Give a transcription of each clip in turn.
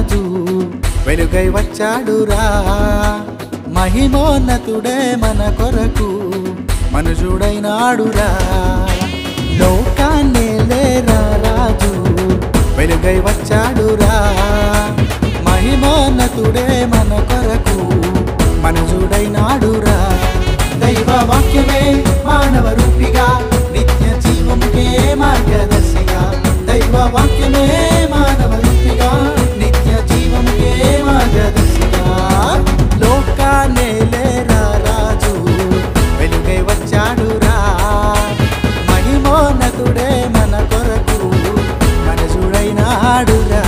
రారాజు వెలుగై వచ్చాడురా మహిమోన్నతుడే మన కొరకు మనుజుడైనాడురా లోకాన్నే లేరా రాజు వెలుగై వచ్చాడురా మహిమోన్నతుడే మన కొరకు మనుజుడైనాడురా దైవ వాక్యమే మానవ రూపిగా నిత్య జీవముకే మార్గదర్శిగా దైవ వాక్యమే మానవ రూపిగా నిత్య జీవముకే మార్గదర్శిగా లోకాన్నే లేరా రాజు వెలుగై వచ్చాడురా మహిమోన్నతుడే మన కొరకు మనసుడైనాడురా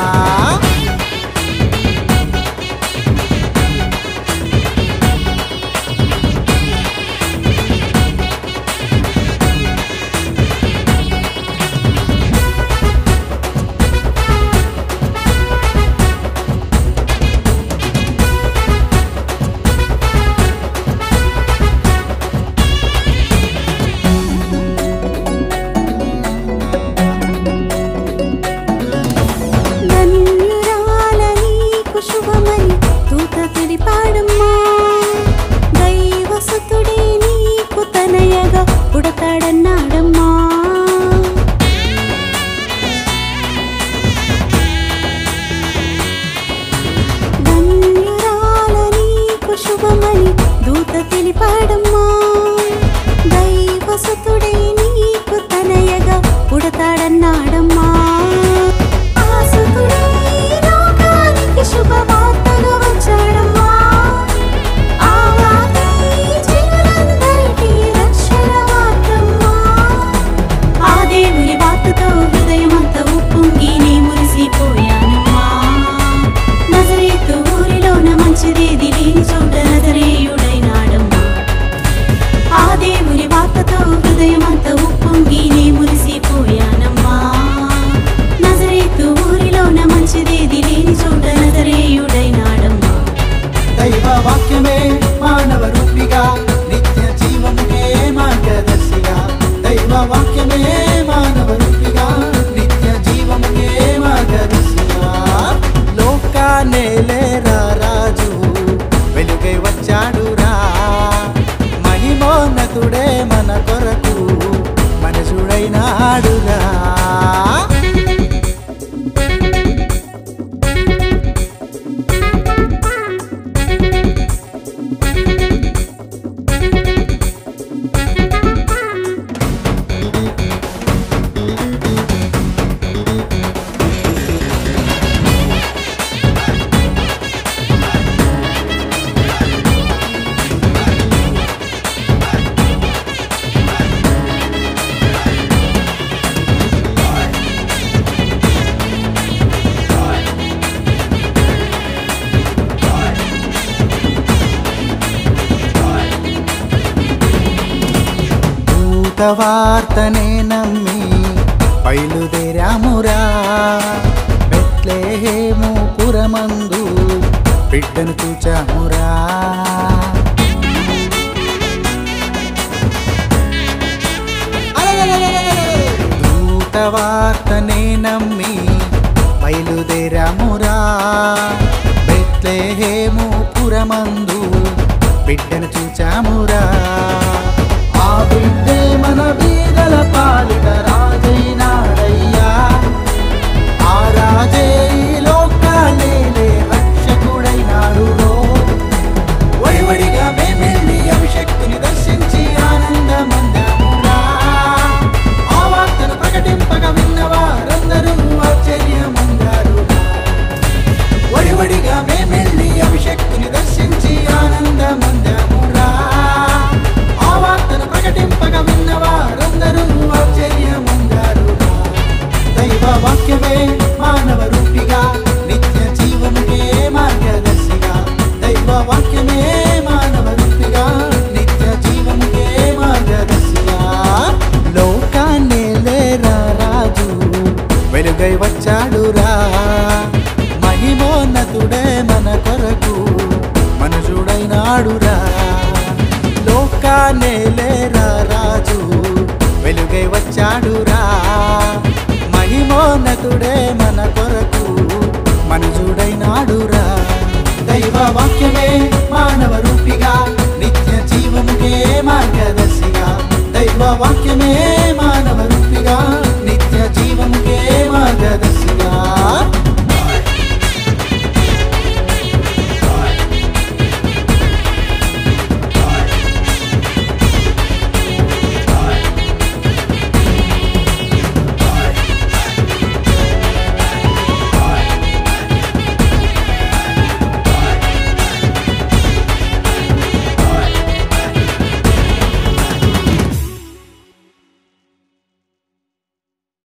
ధన్యురాల నీకు శుభమని దూత తెలిపాడమ్మా దైవసుతుడే నీకు తనయగా పుడతాడన్నాడమ్మా ధన్యురాల నీకు శుభమని దూత తెలిపాడమ్మా దైవసుతుడే నీకు తనయగా పుడతాడన్నాడమ్మా ఆసుతుడే లోకానికి శుభవార్తగా వచ్చాడమ్మా ఆ వార్తే జీవులందరికీ రక్షణ వార్తమ్మా ఆ దేవుని వార్తతో హృదయమంతా ఉప్పొంగి నీ మురిసిపోయానమ్మా నజరేతు ఊరిలోన మంచిదేది లేని చోట నజరేయుడైనాడమ్మా ఆ దేవుని వార్తతో హృదయమంతా ఉప్పొంగి నీ మురిసిపోయానమ్మా నజరేతు ఊరిలోన మంచిదేది లేని చోట నజరేయుడైనాడమ్మా దైవ వాక్యమే మానవ రూపిగా నిత్య జీవముకే మార్గదర్శిగా దైవ వాక్యమే మానవ రూపిగా నిత్య జీవముకే మార్గదర్శిగా లోకానే లేరా రాజు వెలుగై వచ్చాడురా మహిమోన్నతుడే మన కొరకు మనసుడైనాడురా దూత వార్తనే నమ్మి బయలుదేరామురా బెత్లేహేము పురమందు బిడ్డను చూచామురా దూత వార్తనే నమ్మి బయలుదేరామురా బెత్లేహేము పురమందు బిడ్డను చూచామురా ఆ బిడ్డే మన బీదల పాలిట రాజైనాడయ్యా ఆ రాజే ఈ లోకాలేలే రక్షకుడైనాడు రో వడివడిగా మేమెళ్ళి అభిషక్తుని దర్శించి ఆనందమందామురా ఆ వార్తను ప్రకటింపగా విన్నవారందరూ ఆశ్చర్యమందారు వడివడిగా మేమెళ్ళి అభిషక్తుని దర్శించి ఆనందమందామురా ఆ వార్తను ప్రకటింపగా విన్నవారందరూ ఆశ్చర్యమందారు దైవ వాక్యమే మానవ రూపిగా నిత్య జీవముకే మార్గదర్శిగా దైవ వాక్యమే మానవ రూపిగా నిత్య జీవముకే మార్గదర్శిగా లోకాన్నే లేరా రాజు వెలుగై వచ్చాడురా మహిమోన్నతుడే మన కొరకు మనుజుడైనాడురా లోకాన్నే లేరా రాజు వెలుగై వచ్చాడురా మహిమోన్నతుడే మన కొరకు మన మనుజుడైనాడురా దైవ వాక్యమే మానవ రూపిగా నిత్య జీవముకే మార్గదర్శిగా దైవ వాక్యమే మానవ రూపిగా